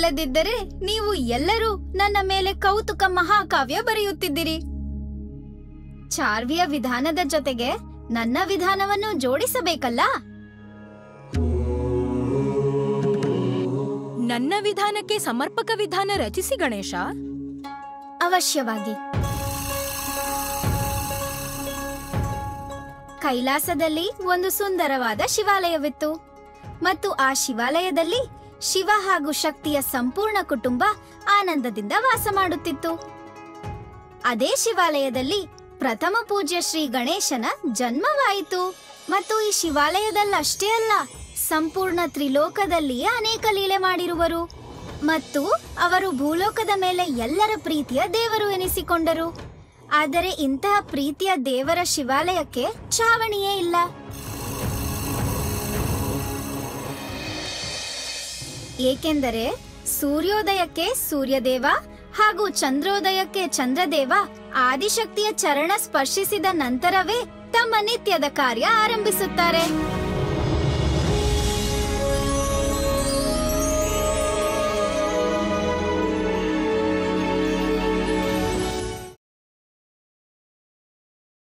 ಇಲ್ಲದಿದ್ದರೆ ನೀವು ಎಲ್ಲರೂ ನನ್ನ ಮೇಲೆ ಕೌತುಕ ಮಹಾಕಾವ್ಯ ಬರೆಯುತ್ತಿದ್ದಿರಿ ಚಾರ್ವಿಯ ವಿಧಾನದ ಜೊತೆಗೆ ನನ್ನ ವಿಧಾನವನ್ನು ಜೋಡಿಸಬೇಕಲ್ಲ ನನ್ನ ವಿಧಾನಕ್ಕೆ ಸಮರ್ಪಕ ವಿಧಾನ ರಚಿಸಿ ಗಣೇಶ ಅವಶ್ಯವಾಗಿ ಕೈಲಾಸದಲ್ಲಿ ಒಂದು ಸುಂದರವಾದ ಶಿವಾಲಯವಿತ್ತು ಮತ್ತು ಆ ಶಿವಾಲಯದಲ್ಲಿ ಶಿವ ಹಾಗೂ ಶಕ್ತಿಯ ಸಂಪೂರ್ಣ ಕುಟುಂಬ ಆನಂದದಿಂದ ವಾಸ ಮಾಡುತ್ತಿತ್ತು ಅದೇ ಶಿವಾಲಯದಲ್ಲಿ ಪ್ರಥಮ ಪೂಜ್ಯ ಶ್ರೀ ಗಣೇಶನ ಜನ್ಮವಾಯಿತು ಮತ್ತು ಈ ಶಿವಾಲಯದಲ್ಲಷ್ಟೇ ಅಲ್ಲ ಸಂಪೂರ್ಣ ತ್ರಿಲೋಕದಲ್ಲಿ ಅನೇಕ ಲೀಲೆ ಮಾಡಿರುವರು ಮತ್ತು ಅವರು ಭೂಲೋಕದ ಮೇಲೆ ಎಲ್ಲರ ಪ್ರೀತಿಯ ದೇವರು ಎನಿಸಿಕೊಂಡರು ಆದರೆ ಇಂತಹ ಪ್ರೀತಿಯ ದೇವರ ಶಿವಾಲಯಕ್ಕೆ ಚಾವಣಿಯೇ ಇಲ್ಲ ಏಕೆಂದರೆ ಸೂರ್ಯೋದಯಕ್ಕೆ ಸೂರ್ಯದೇವ ಹಾಗೂ ಚಂದ್ರೋದಯಕ್ಕೆ ಚಂದ್ರದೇವ ಆದಿಶಕ್ತಿಯ ಚರಣ ಸ್ಪರ್ಶಿಸಿದ ನಂತರವೇ ತಮ್ಮ ನಿತ್ಯದ ಕಾರ್ಯ ಆರಂಭಿಸುತ್ತಾರೆ